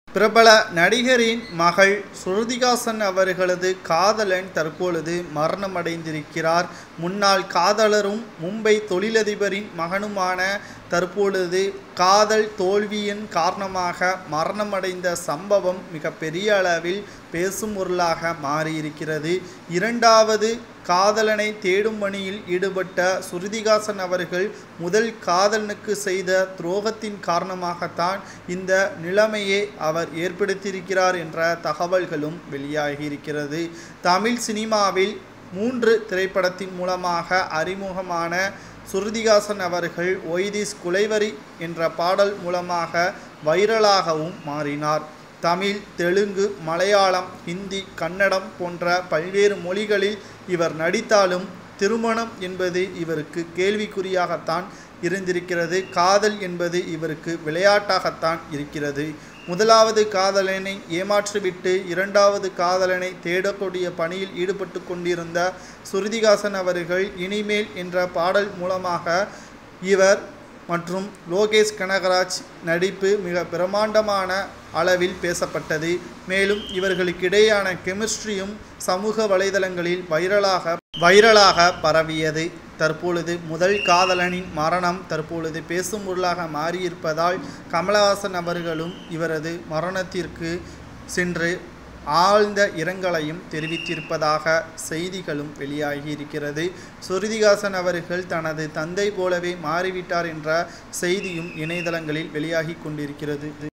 பிரபல நடிகரின் மகள் ஸ்ருதிகாசன் அவர்களது காதலன் தற்பொழுது மரணமடைந்திருக்கிறார் முன்னாள் காதலரும் மும்பை தொழிலதிபரின் மகனுமான தற்பொழுது காதல் தோல்வியின் காரணமாக மரணமடைந்த சம்பவம் மிக பெரிய அளவில் பேசும் பொருளாக மாறியிருக்கிறது இரண்டாவது காதலனை தேடும் பணியில் ஈடுபட்ட சுருதிகாசன் அவர்கள் முதல் காதலனுக்கு செய்த துரோகத்தின் காரணமாகத்தான் இந்த நிலைமையை அவர் ஏற்படுத்தியிருக்கிறார் என்ற தகவல்களும் வெளியாகியிருக்கிறது தமிழ் சினிமாவில் மூன்று திரைப்படத்தின் மூலமாக அறிமுகமான சுருதிகாசன் அவர்கள் ஒய்திஸ் குலைவரி என்ற பாடல் மூலமாக வைரலாகவும் மாறினார் தமிழ் தெலுங்கு மலையாளம் ஹிந்தி கன்னடம் போன்ற பல்வேறு மொழிகளில் இவர் நடித்தாலும் திருமணம் என்பது இவருக்கு கேள்விக்குறியாகத்தான் இருந்திருக்கிறது காதல் என்பது இவருக்கு விளையாட்டாகத்தான் இருக்கிறது முதலாவது காதலனை ஏமாற்றிவிட்டு இரண்டாவது காதலனை தேடக்கூடிய பணியில் ஈடுபட்டு கொண்டிருந்த சுருதிகாசன் அவர்கள் இனிமேல் என்ற பாடல் மூலமாக இவர் மற்றும் லோகேஷ் கனகராஜ் நடிப்பு மிக பிரமாண்டமான அளவில் பேசப்பட்டது மேலும் இவர்களுக்கிடையான கெமிஸ்ட்ரியும் சமூக வலைதளங்களில் வைரலாக வைரலாக பரவியது தற்பொழுது முதல் காதலனின் மரணம் தற்பொழுது பேசும் பொருளாக மாறியிருப்பதால் கமலஹாசன் அவர்களும் இவரது மரணத்திற்கு சென்று ஆழ்ந்த இரங்கலையும் தெரிவித்திருப்பதாக செய்திகளும் வெளியாகி இருக்கிறது சுருதிகாசன் அவர்கள் தனது தந்தை போலவே மாறிவிட்டார் என்ற செய்தியும் இணையதளங்களில் வெளியாகி கொண்டிருக்கிறது